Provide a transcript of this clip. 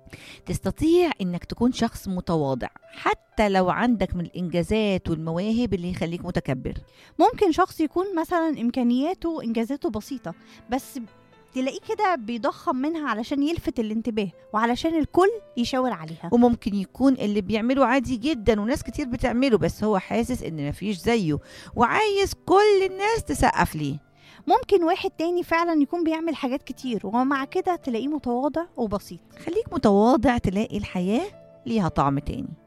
تستطيع انك تكون شخص متواضع حتى لو عندك من الانجازات والمواهب اللي يخليك متكبر ممكن شخص يكون مثلا امكانياته انجازاته بسيطه بس تلاقيه كده بيضخم منها علشان يلفت الانتباه وعلشان الكل يشاور عليها وممكن يكون اللي بيعمله عادي جدا وناس كتير بتعمله بس هو حاسس ان مفيش زيه وعايز كل الناس تسقف ليه ممكن واحد تاني فعلا يكون بيعمل حاجات كتير ومع كده تلاقيه متواضع وبسيط خليك متواضع تلاقي الحياة ليها طعم تاني